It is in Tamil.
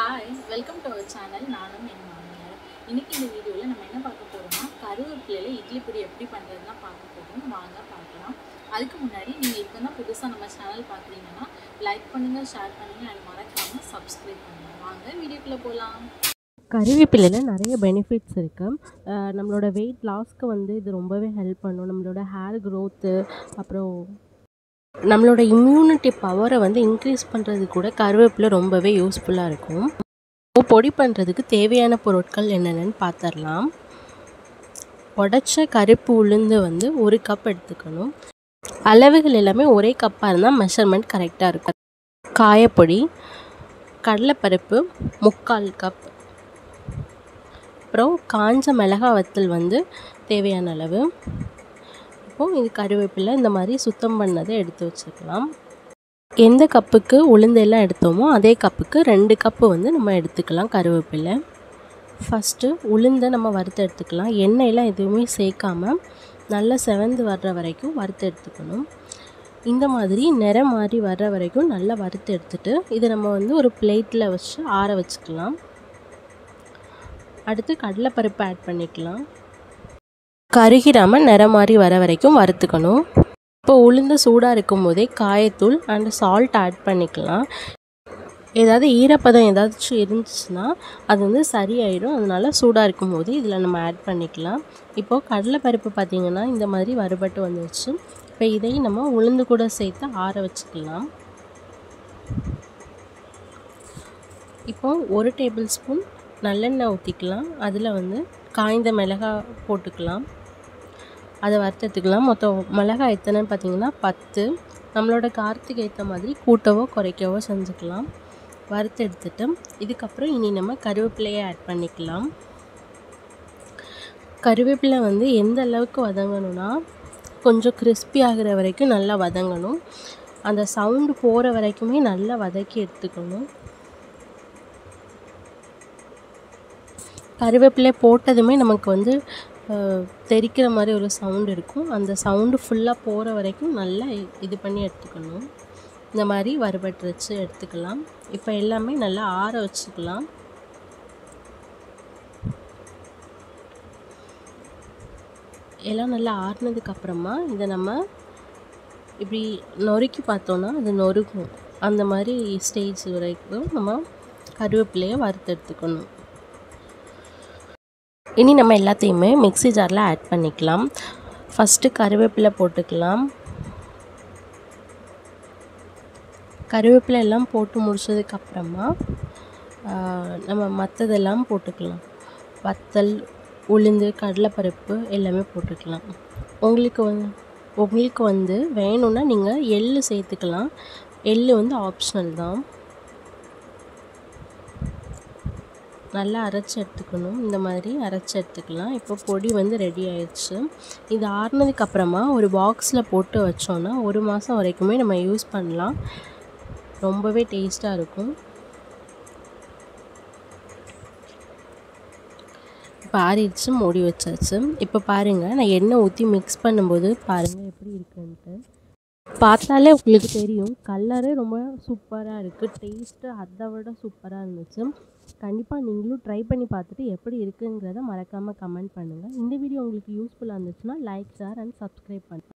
hi welcome to our channel நானும் என் மாமியார் இன்னைக்கு இந்த வீடியோவில் நம்ம என்ன பார்க்க போகிறோம்னா கருவேப்பிலையில் இட்லி பொடி எப்படி பண்ணுறதுன்னு தான் பார்க்க போகிறோம் வாங்க பார்க்கலாம் அதுக்கு முன்னாடி நீங்கள் இப்போ தான் புதுசாக நம்ம சேனல் பார்க்குறீங்கன்னா லைக் பண்ணுங்கள் ஷேர் பண்ணுங்கள் அண்ட் மறக்காமல் சப்ஸ்கிரைப் பண்ணுங்கள் வாங்க வீடியோக்குள்ளே போகலாம் கருவேப்பிலையில் நிறைய பெனிஃபிட்ஸ் இருக்குது நம்மளோட வெயிட் லாஸ்க்கு வந்து இது ரொம்பவே ஹெல்ப் பண்ணும் நம்மளோட ஹேர் க்ரோத்து அப்புறம் நம்மளோட இம்யூனிட்டி பவரை வந்து இன்க்ரீஸ் பண்ணுறது கூட கருவேப்பிலை ரொம்பவே யூஸ்ஃபுல்லாக இருக்கும் இப்போ பொடி பண்ணுறதுக்கு தேவையான பொருட்கள் என்னென்னு பார்த்துடலாம் உடச்ச கருப்பு உளுந்து வந்து ஒரு கப் எடுத்துக்கணும் அளவுகள் எல்லாமே ஒரே கப்பாக இருந்தால் மெஷர்மெண்ட் கரெக்டாக இருக்கும் காயப்பொடி கடலைப்பருப்பு முக்கால் கப் அப்புறம் காஞ்ச மிளகா வத்தல் வந்து தேவையான அளவு இப்போது இது கருவேப்பிலை இந்த மாதிரி சுத்தம் பண்ணதை எடுத்து வச்சுக்கலாம் எந்த கப்புக்கு உளுந்தெல்லாம் எடுத்தோமோ அதே கப்புக்கு ரெண்டு கப்பு வந்து நம்ம எடுத்துக்கலாம் கருவேப்பிலை ஃபஸ்ட்டு உளுந்தை நம்ம வறுத்து எடுத்துக்கலாம் எண்ணெயெல்லாம் எதுவுமே சேர்க்காம நல்லா செவந்து வர்ற வரைக்கும் வறுத்து எடுத்துக்கணும் இந்த மாதிரி நிறம் மாறி வர்ற வரைக்கும் நல்லா வறுத்து எடுத்துட்டு இதை நம்ம வந்து ஒரு பிளேட்டில் வச்சு ஆற வச்சுக்கலாம் அடுத்து கடலைப்பருப்பு ஆட் பண்ணிக்கலாம் கருகிராமல் நிறம் மாறி வர வரைக்கும் வறுத்துக்கணும் இப்போ உளுந்து சூடாக இருக்கும் போதே காயத்தூள் அண்ட் சால்ட் ஆட் பண்ணிக்கலாம் ஏதாவது ஈரப்பதம் ஏதாச்சும் இருந்துச்சுன்னா அது வந்து சரியாயிடும் அதனால சூடாக இருக்கும் போது இதில் நம்ம ஆட் பண்ணிக்கலாம் இப்போது கடலைப்பருப்பு பார்த்திங்கன்னா இந்த மாதிரி வறுபட்டு வந்துருச்சு இப்போ இதையும் நம்ம உளுந்து கூட சேர்த்து ஆற வச்சுக்கலாம் இப்போ ஒரு டேபிள் ஸ்பூன் நல்லெண்ணெய் ஊற்றிக்கலாம் அதில் வந்து காய்ந்த மிளகாய் போட்டுக்கலாம் அதை வறுத்தெடுத்துக்கலாம் மொத்தம் மிளகாய் எத்தனைன்னு பார்த்தீங்கன்னா பத்து நம்மளோட காரத்துக்கு ஏற்ற மாதிரி கூட்டவோ குறைக்கவோ செஞ்சுக்கலாம் வறுத்து எடுத்துட்டு இதுக்கப்புறம் இனி நம்ம கருவேப்பிலையை ஆட் பண்ணிக்கலாம் கருவேப்பிலை வந்து எந்த அளவுக்கு வதங்கணும்னா கொஞ்சம் கிறிஸ்பி ஆகிற வரைக்கும் நல்லா வதங்கணும் அந்த சவுண்டு போகிற வரைக்குமே நல்லா வதக்கி எடுத்துக்கணும் கருவேப்பிலை போட்டதுமே நமக்கு வந்து தெரிக்கிற மாதிரி ஒரு சவுண்டு இருக்கும் அந்த சவுண்டு ஃபுல்லாக போகிற வரைக்கும் நல்லா இது பண்ணி எடுத்துக்கணும் இந்த மாதிரி வறுபட்டு வச்சு எடுத்துக்கலாம் இப்போ எல்லாமே நல்லா ஆற வச்சுக்கலாம் எல்லாம் நல்லா ஆறுனதுக்கப்புறமா இதை நம்ம இப்படி நொறுக்கி பார்த்தோன்னா அது நொறுக்கும் அந்த மாதிரி ஸ்டேஜ் வரைக்கும் நம்ம கருவேப்பிலையை வறுத்து எடுத்துக்கணும் இனி நம்ம எல்லாத்தையுமே மிக்ஸி ஜாரில் ஆட் பண்ணிக்கலாம் ஃபஸ்ட்டு கருவேப்பிலை போட்டுக்கலாம் கருவேப்பிலை எல்லாம் போட்டு முடிச்சதுக்கப்புறமா நம்ம மற்றதெல்லாம் போட்டுக்கலாம் வத்தல் உளுந்து கடலைப்பருப்பு எல்லாமே போட்டுக்கலாம் உங்களுக்கு வந்து உங்களுக்கு வந்து வேணும்னா நீங்கள் எள்ளு சேர்த்துக்கலாம் எள்ளு வந்து ஆப்ஷனல் தான் நல்லா அரைச்சி எடுத்துக்கணும் இந்த மாதிரி அரைச்சி எடுத்துக்கலாம் இப்போ பொடி வந்து ரெடி ஆயிடுச்சு இது ஆறுனதுக்கப்புறமா ஒரு பாக்ஸில் போட்டு வச்சோன்னா ஒரு மாதம் வரைக்குமே நம்ம யூஸ் பண்ணலாம் ரொம்பவே டேஸ்ட்டாக இருக்கும் இப்போ ஆறிடுச்சு மூடி வச்சாச்சு இப்போ பாருங்கள் நான் எண்ணெய் ஊற்றி மிக்ஸ் பண்ணும்போது பாருங்கள் எப்படி இருக்குன்ட்டு பார்த்தாலே உங்களுக்கு தெரியும் கலரே ரொம்ப சூப்பராக இருக்குது டேஸ்ட்டு அதை விட சூப்பராக இருந்துச்சு கண்டிப்பாக நீங்களும் ட்ரை பண்ணி பார்த்துட்டு எப்படி இருக்குங்கிறத மறக்காமல் கமெண்ட் பண்ணுங்கள் இந்த வீடியோ உங்களுக்கு யூஸ்ஃபுல்லாக இருந்துச்சுன்னா லைக் ஷேர் அண்ட் சப்ஸ்கிரைப் பண்ணுங்கள்